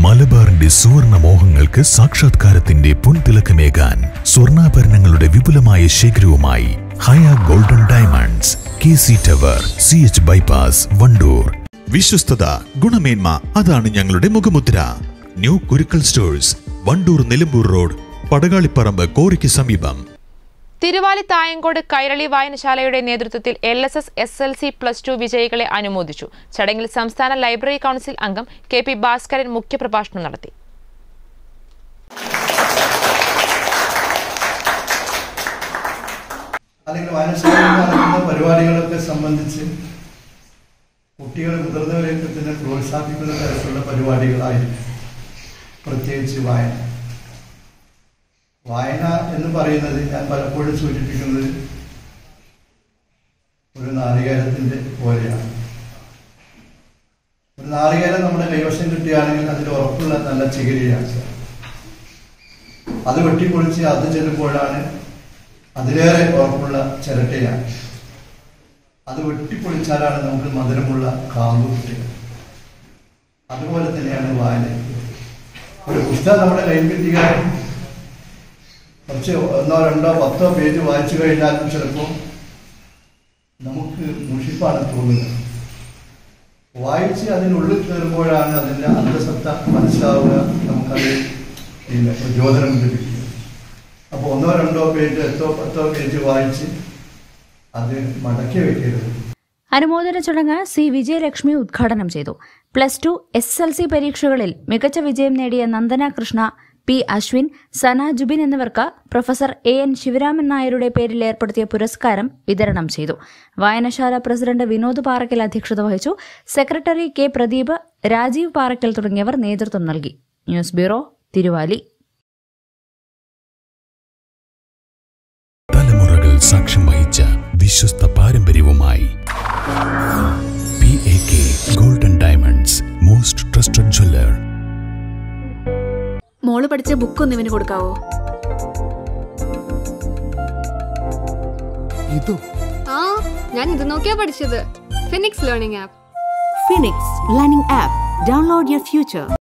മലബാറിന്റെ സുവർണ മോഹങ്ങൾക്ക് സാക്ഷാത്കാരത്തിന്റെ പൊൻതിളക്കമേകാൻ സ്വർണ്ണാഭരണങ്ങളുടെ വിപുലമായ ശേഖരവുമായി Haya golden diamonds K C tower C H bypass Wandoor വിശ്വസ്തത ഗുണമേന്മ അതാണ് ഞങ്ങളുടെ മുഖമുദ്ര new Kurukkal stores Wandoor Nilambur road Padakaliparamba കോറിക്ക് സമീപം തിരുവാലി തായങ്കോട് കൈരളി വായനശാലയുടെ നേതൃത്വത്തിൽ L S S S L C plus two വിജയികളെ അനുമോദിച്ചു ചടങ്ങിൽ സംസ്ഥാന ലൈബ്രറി കൗൺസിൽ അംഗം കെ പി ഭാസ്കരൻ മുഖ്യപ്രഭാഷണം നടത്തി അല്ലെങ്കിൽ വായനശാലയിൽ നടക്കുന്ന പരിപാടികളൊക്കെ സംബന്ധിച്ച് കുട്ടികളെ മുതിർന്നവരെയൊക്കെ തന്നെ പ്രോത്സാഹിപ്പിക്കുന്ന തരത്തിലുള്ള പരിപാടികളായിരിക്കും പ്രത്യേകിച്ച് വായന വായന എന്ന് പറയുന്നത് ഞാൻ പലപ്പോഴും സൂചിപ്പിക്കുന്നത് ഒരു നാളികേരത്തിൻ്റെ പോലെയാണ് ഒരു നാളികേരം നമ്മുടെ കൈവശം കിട്ടുകയാണെങ്കിൽ അതിൽ ഉറപ്പുള്ള നല്ല ചികിരിയാണ് അത് വെട്ടിപ്പൊളിച്ച് അത് ചെല്ലുമ്പോഴാണ് അതിലേറെ ഉറപ്പുള്ള ചിരട്ടയാണ് അത് വെട്ടിപ്പൊളിച്ചാലാണ് നമുക്ക് മധുരമുള്ള കാമ്പ് കിട്ടുക അതുപോലെ തന്നെയാണ് വായന ഒരു പുസ്തകം നമ്മുടെ കയ്യിൽ കിട്ടിയ കുറച്ച് ഒന്നോ രണ്ടോ പത്തോ പേജ് വായിച്ചു കഴിഞ്ഞാലും ചിലപ്പോൾ നമുക്ക് മുഷിപ്പാണ് തോന്നുന്നത് വായിച്ച് അതിനുള്ളിൽ കയറുമ്പോഴാണ് അതിൻ്റെ അന്തസത്ത മനസ്സിലാവുക നമുക്കത് പിന്നെ പ്രചോദനം ലഭിക്കുക അപ്പോൾ ഒന്നോ രണ്ടോ പേജ് എട്ടോ പത്തോ പേജ് വായിച്ച് അത് മടക്കി വെക്കരുത് അനുമോദന ചടങ്ങ് സി വിജയലക്ഷ്മി ഉദ്ഘാടനം ചെയ്തു plus two S L C പരീക്ഷകളിൽ മികച്ച വിജയം നേടിയ നന്ദന കൃഷ്ണ പി അശ്വിൻ സന ജുബിൻ എന്നിവർക്ക് പ്രൊഫസർ എ എൻ ശിവരാമൻ നായരുടെ പേരിൽ ഏർപ്പെടുത്തിയ പുരസ്കാരം വിതരണം ചെയ്തു വായനശാല പ്രസിഡന്റ് വിനോദ് പാറക്കൽ അധ്യക്ഷത വഹിച്ചു സെക്രട്ടറി കെ പ്രദീപ് രാജീവ് പാറക്കൽ തുടങ്ങിയവർ നേതൃത്വം നൽകി ന്യൂസ് ബ്യൂറോ തിരുവാലി തലമുറകൾ സാക്ഷ്യം വഹിച്ച വിശ്വസ്ത പാരമ്പര്യവുമായി P A K golden diamonds most trusted jeweller മോള് പഠിച്ച ബുക്ക് ഒന്ന് ഇവന് കൊടുക്കാവോ ഇതോ ആ ഞാൻ ഇത് നോക്കിയാ പഠിച്ചത് phoenix learning app Phoenix Learning App. Download your future.